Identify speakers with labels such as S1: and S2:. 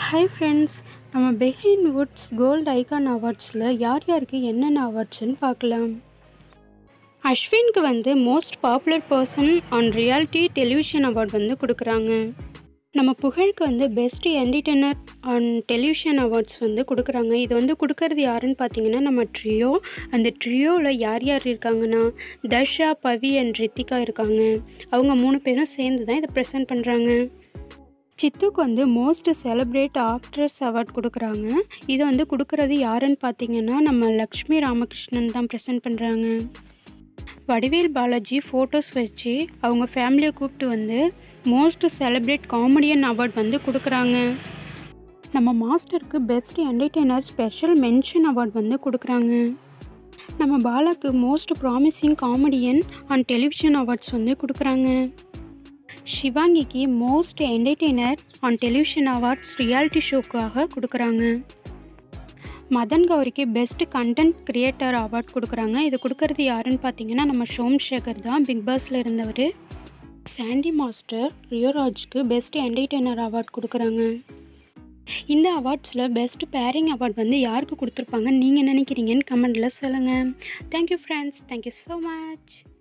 S1: hi friends நம்ம Behindwoods gold icon அவார்ட்ஸில் யார் யாருக்கு என்னென்ன அவார்ட்ஸ்னு பார்க்கலாம் அஸ்வினுக்கு வந்து most popular person on reality television award வந்து கொடுக்குறாங்க நம்ம புகழுக்கு வந்து best entertainer on television awards வந்து கொடுக்குறாங்க இது வந்து கொடுக்கறது யாருன்னு பார்த்தீங்கன்னா நம்ம ட்ரியோ அந்த ட்ரியோவில் யார் யார் இருக்காங்கன்னா தர்ஷா பவி அண்ட் ரித்திகா இருக்காங்க அவங்க மூணு பேரும் சேர்ந்து தான் இதை ப்ரெசென்ட் பண்ணுறாங்க சித்துக்கு வந்து மோஸ்ட் செலிப்ரேட் ஆக்ட்ரஸ் அவார்ட் கொடுக்குறாங்க இதை வந்து கொடுக்குறது யாருன்னு பார்த்தீங்கன்னா நம்ம லக்ஷ்மி ராமகிருஷ்ணன் தான் ப்ரெசென்ட் பண்ணுறாங்க வடிவேல் பாலாஜி ஃபோட்டோஸ் வச்சு அவங்க ஃபேமிலியை கூப்பிட்டு வந்து மோஸ்ட் செலிப்ரேட் காமெடியன் அவார்ட் வந்து கொடுக்குறாங்க நம்ம மாஸ்டருக்கு best entertainer special mention award வந்து கொடுக்குறாங்க நம்ம பாலாக்கு most promising comedian on television awards வந்து கொடுக்குறாங்க ஷிவாங்கிக்கு most entertainer on television awards reality ஷோக்காக கொடுக்குறாங்க மதன் கௌரிக்கு பெஸ்ட் கண்டென்ட் கிரியேட்டர் அவார்ட் கொடுக்குறாங்க இது கொடுக்கறது யாருன்னு பார்த்தீங்கன்னா நம்ம சோம்சேகர் தான் பிக் பாஸில் இருந்தவர் சாண்டி மாஸ்டர் ரியோராஜ்க்கு பெஸ்ட் என்டர்டெய்னர் அவார்ட் கொடுக்குறாங்க இந்த அவார்ட்ஸில் பெஸ்ட் பேரிங் அவார்ட் வந்து யாருக்கு கொடுத்துருப்பாங்க நீங்கள் நினைக்கிறீங்கன்னு கமெண்டில் சொல்லுங்கள் thank you friends thank you so much